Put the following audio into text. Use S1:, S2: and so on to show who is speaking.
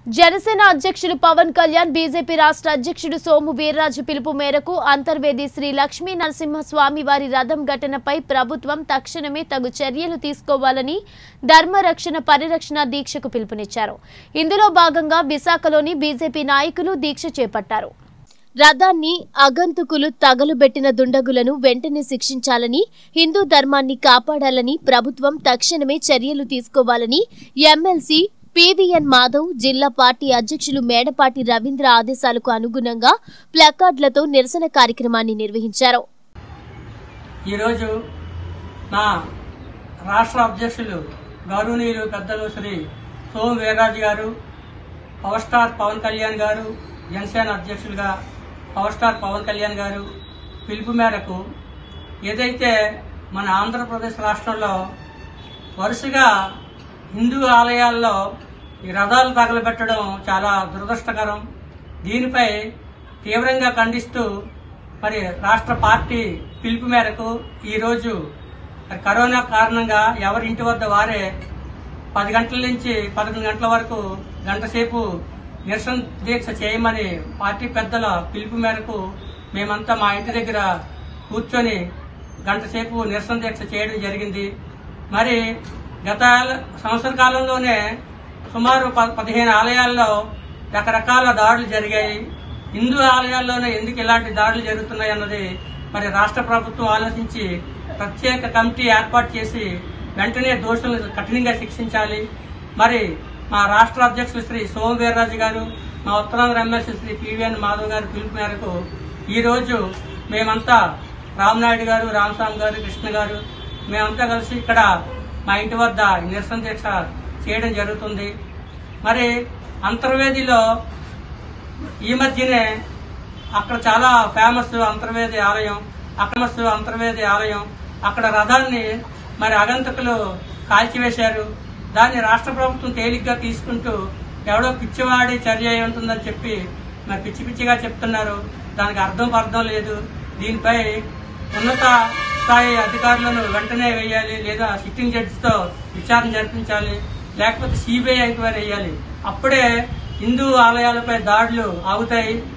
S1: జనసేన అధ్యక్షులు పవన్ కళ్యాణ్ బీజేపీ రాష్ట్ర అధ్యక్షుడు సోము వీర్రాజు పిలుపు మేరకు అంతర్వేది శ్రీ లక్ష్మీ నరసింహస్వామి వారి రథం ఘటనపై ప్రభుత్వం తక్షణమే తగు చర్యలు తీసుకోవాలని ధర్మరక్షణ పరిరక్షణ దీక్షకు పిలుపునిచ్చారు ఇందులో భాగంగా విశాఖలోని బీజేపీ నాయకులు దీక్ష చేపట్టారు రథాన్ని అగంతుకులు తగలుబెట్టిన దుండగులను వెంటనే శిక్షించాలని హిందూ ధర్మాన్ని కాపాడాలని ప్రభుత్వం తక్షణమే చర్యలు తీసుకోవాలని ఎమ్మెల్సీ పివిఎన్ మాధవ్ జిల్లా పార్టీ అధ్యక్షులు మేడపాటి రవీంద్ర ఆదేశాలకు అనుగుణంగా ప్లకార్డులతో నిరసన కార్యక్రమాన్ని నిర్వహించారు
S2: ఈరోజు నా రాష్ట్ర అధ్యక్షులు గౌరవనీయులు పెద్దలు శ్రీ సోము వీర్రాజు గారు పవర్ స్టార్ పవన్ కళ్యాణ్ గారు జనసేన అధ్యక్షులుగా పవర్ స్టార్ పవన్ కళ్యాణ్ గారు పిలుపు మేరకు ఏదైతే మన ఆంధ్రప్రదేశ్ రాష్ట్రంలో వరుసగా హిందూ ఆలయాల్లో ఈ రథాలు తగలబెట్టడం చాలా దురదృష్టకరం దీనిపై తీవ్రంగా ఖండిస్తూ మరి రాష్ట్ర పార్టీ పిలుపు మేరకు ఈరోజు మరి కరోనా కారణంగా ఎవరి ఇంటి వద్ద వారే పది గంటల నుంచి పదకొండు గంటల వరకు గంట సేపు నిరసన దీక్ష చేయమని పార్టీ పెద్దల పిలుపు మేరకు మేమంతా మా ఇంటి దగ్గర కూర్చొని గంట సేపు నిరసన దీక్ష చేయడం జరిగింది మరి గత సంవత్సర కాలంలోనే సుమారు ప- పదిహేను ఆలయాల్లో రకరకాల దాడులు జరిగాయి హిందూ ఆలయాల్లోనే ఎందుకు ఇలాంటి దాడులు జరుగుతున్నాయి అన్నది మరి రాష్ట్ర ప్రభుత్వం ఆలోచించి ప్రత్యేక కమిటీ ఏర్పాటు చేసి వెంటనే దోషులను కఠినంగా శిక్షించాలి మరి మా రాష్ట్ర అధ్యక్షులు శ్రీ సోము వీర్రాజు గారు మా ఉత్తరాంధ్ర ఎమ్మెల్సీ శ్రీ పివిఎన్ మాధవ్ గారి పిలుపు మేరకు ఈ రోజు మేమంతా రామనాయుడు గారు రామస్వామి గారు కృష్ణ గారు మేమంతా కలిసి ఇక్కడ మా ఇంటి వద్ద నిరసన దీక్ష చేయడం జరుగుతుంది మరి అంతర్వేదిలో ఈ మధ్యనే అక్కడ చాలా ఫేమస్ అంతర్వేది ఆలయం అక్రమస్ అంతర్వేది ఆలయం అక్కడ రథాన్ని మరి అగంతకులు కాల్చివేశారు దాన్ని రాష్ట్ర ప్రభుత్వం తేలిగ్గా తీసుకుంటూ ఎవడో పిచ్చివాడి చర్య అయి ఉంటుందని చెప్పి మరి పిచ్చి పిచ్చిగా చెప్తున్నారు దానికి అర్థం పర్థం లేదు దీనిపై ఉన్నత స్థాయి అధికారులను వెంటనే వేయాలి లేదా సిట్టింగ్ జడ్జితో విచారణ జరిపించాలి లేకపోతే సిబిఐ ఎంక్వైరీ వేయాలి అప్పుడే హిందూ ఆలయాలపై దాడులు ఆగుతాయి